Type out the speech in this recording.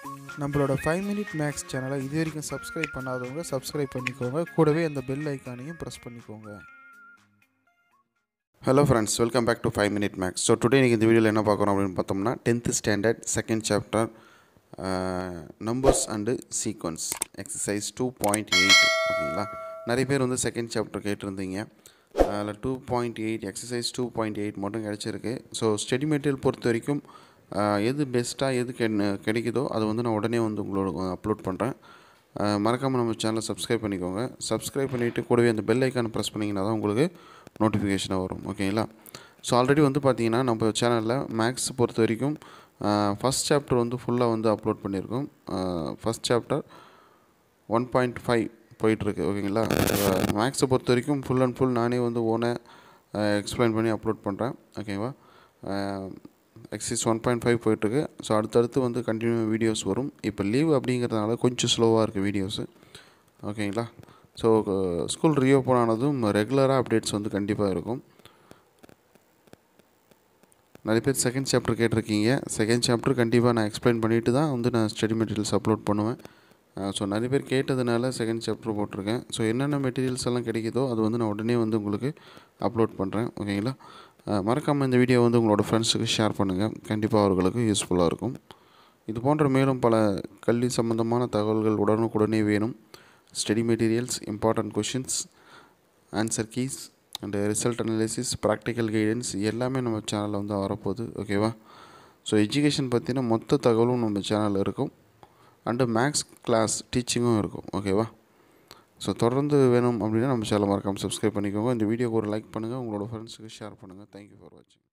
நம்மளோட five minute maths சேனலை இது வரைக்கும் சப்ஸ்கிரைப் பண்ணாதவங்க சப்ஸ்கிரைப் பண்ணிக்கோங்க கூடவே அந்த பெல் ஐக்கானையும் ப்ரெஸ் பண்ணிக்கோங்க hello friends welcome back to five minute maths so today நீங்கள் இந்த வீடியோவில் என்ன பார்க்குறோம் அப்படின்னு பார்த்தோம்னா tenth standard second chapter numbers and sequence exercise two point eight ஓகேங்களா நிறைய பேர் வந்து செகண்ட் சாப்டர் கேட்டிருந்தீங்க அதில் two point eight exercise two point eight மட்டும் கிடச்சிருக்கு ஸோ ஸ்டடி மெட்டீரியல் பொறுத்த வரைக்கும் ஆஹ், எது பெஸ்ட்டாக எது கெ கிடைக்குதோ அது வந்து நான் உடனே வந்து உங்களோட அப்லோட் பண்ணுறேன் மறக்காமல் நம்ம சேனலை சப்ஸ்கிரைப் பண்ணிக்கோங்க சப்ஸ்கிரைப் பண்ணிவிட்டு கூடவே அந்த பெல் ஐக்கானை ப்ரெஸ் பண்ணிங்கன்னா தான் உங்களுக்கு நோட்டிஃபிகேஷனாக வரும் ஓகேங்களா ஸோ ஆல்ரெடி வந்து பார்த்தீங்கன்னா நம்ம சேனலில் மேக்ஸ் பொறுத்த வரைக்கும் ஃபஸ்ட் சாப்டர் வந்து ஃபுல்லாக வந்து அப்லோட் பண்ணியிருக்கோம் first chapter one point five போயிட்டுருக்கு ஓகேங்களா மேக்ஸை பொறுத்த வரைக்கும் ஃபுல் அண்ட் ஃபுல் நானே வந்து ஓனாக எக்ஸ்பிளைன் பண்ணி அப்லோட் பண்ணுறேன் ஓகேவா எக்ஸைஸ் ஒன் பாயிண்ட் ஃபைவ் போயிட்டுருக்கு ஸோ அடுத்தடுத்து வந்து கண்டினியூ வீடியோஸ் வரும் இப்போ லீவ் அப்படிங்கிறதுனால கொஞ்சம் ஸ்லோவாக இருக்குது வீடியோஸு ஓகேங்களா ஸோ ஸ்கூல் ரீஓப்பன் ஆனதும் ரெகுலராக அப்டேட்ஸ் வந்து கண்டிப்பாக இருக்கும் நிறைய பேர் செகண்ட் சாப்டர் கேட்டிருக்கீங்க செகண்ட் சாப்டர் கண்டிப்பாக நான் எக்ஸ்பிளைன் பண்ணிட்டு தான் வந்து நான் ஸ்டடி மெட்டீரியல்ஸ் அப்லோட் பண்ணுவேன் ஸோ நிறைய பேர் கேட்டதுனால செகண்ட் சாப்டர் போட்டிருக்கேன் ஸோ என்னென்ன மெட்டீரியல்ஸ் எல்லாம் கிடைக்குதோ அது வந்து நான் உடனே வந்து உங்களுக்கு அப்லோட் பண்ணுறேன் ஓகேங்களா மறக்காமல் இந்த வீடியோ வந்து உங்களோட ஃப்ரெண்ட்ஸுக்கு ஷேர் பண்ணுங்கள் கண்டிப்பாக அவர்களுக்கு யூஸ்ஃபுல்லாக இருக்கும் இது போன்ற மேலும் பல கல்வி சம்பந்தமான தகவல்கள் உடனுக்குடனே வேணும் study materials important questions answer keys and result analysis practical guidance எல்லாமே நம்ம சேனலில் வந்து வரப்போகுது ஓகேவா ஸோ எஜுகேஷன் பற்றின மொத்த தகவலும் நம்ம சேனலில் இருக்கும் அண்டு மேக்ஸ் கிளாஸ் டீச்சிங்கும் இருக்கும் ஓகேவா ஸோ தொடர்ந்து வேணும் அப்படின்னா நம்ம சேனல் மறக்காமல் சப்ஸ்கிரைப் பண்ணிக்கோங்க இந்த வீடியோக்கு ஒரு லைக் பண்ணுங்கள் உங்களோட ஃப்ரெண்ட்ஸுக்கு ஷேர் பண்ணுங்கள் தேங்க்யூ ஃபார் வாட்சிங்